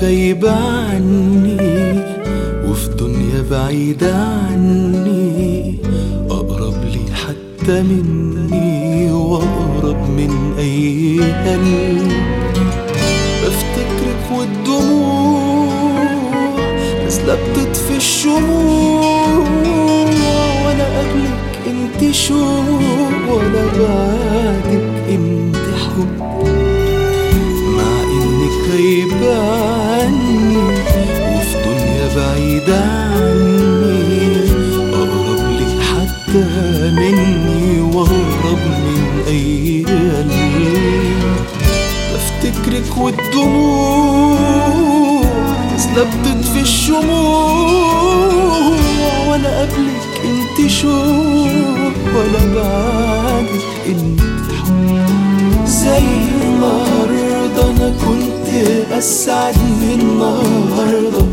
غايبة عني وفي دنيا بعيدة عني أقرب لي حتى مني وأقرب من أي قلب بفتكرك والدموع نازلة بتطفي الشموع وأنا قبلك انت شوق ولا بعدك انت حب مع انك غايبة عني وفي دنيا بعيدة عني اقرب لك حتى مني واقرب من اي قلب بفتكرك والدموع نازلة بتطفي الشموع وانا قبلك انت شوق ولا بعدك انت حب زي النهاردة انا كنت اسعد من النهاردة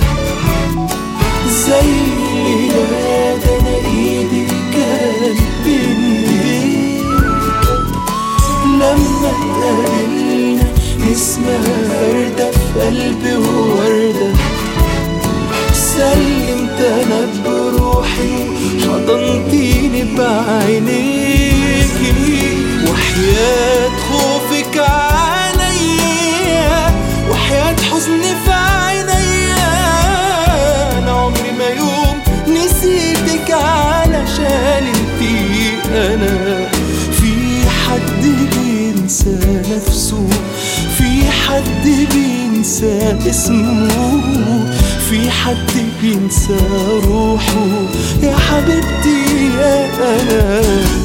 زي الليلة ده انا ايدي كانت بين ايديك لما اتقابلنا نسمة وردة في قلبي ووردة سلمت انا بروحي حضنتيني بعينيكي وحياة خوفك عليا وحياة حزني في عينيا انا عمري ما يوم نسيتك علشان انتي انا في حد بينسى نفسه في حد بينسى اسمه في حد بينسى روحه يا حبيبتي يا انا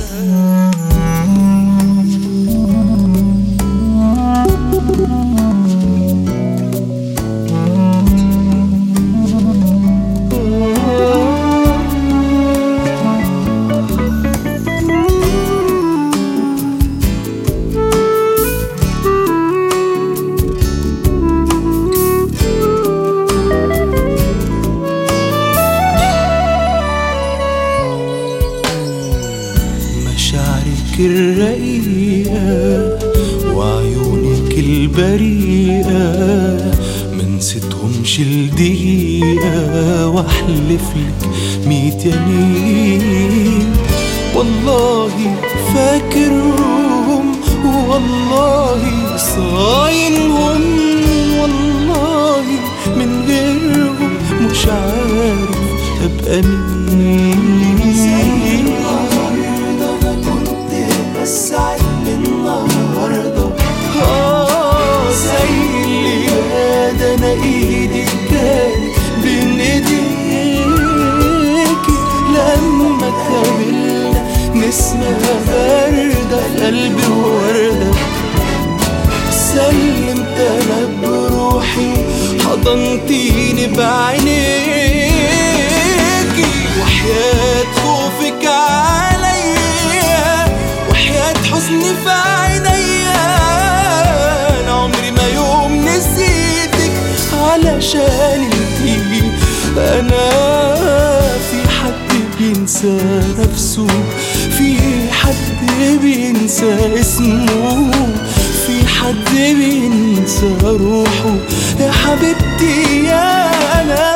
مشاعرك الرقيقة وعيونك البريئة منستهمش لدقيقة واحلف لك ميت يمين والله فاكرهم والله صاينهم والله من غيرهم مش عارف ابقى مين زي النهارده انا كنت اسعد من النهارده اه زي اللي ده انا ايدي كانت بين ايديكي لما اتقابلنا نسمة باردة في قلبي ووردة سلمت انا بروحي حضنتيني بعينيكي وحياة خوفك عليا وحياة حزني في عينيا انا عمري ما يوم نسيتك علشان انتي انا في حد بينسى نفسه في حد بينسى اسمه في حد بينسى روحه يا حبيبتي يا انا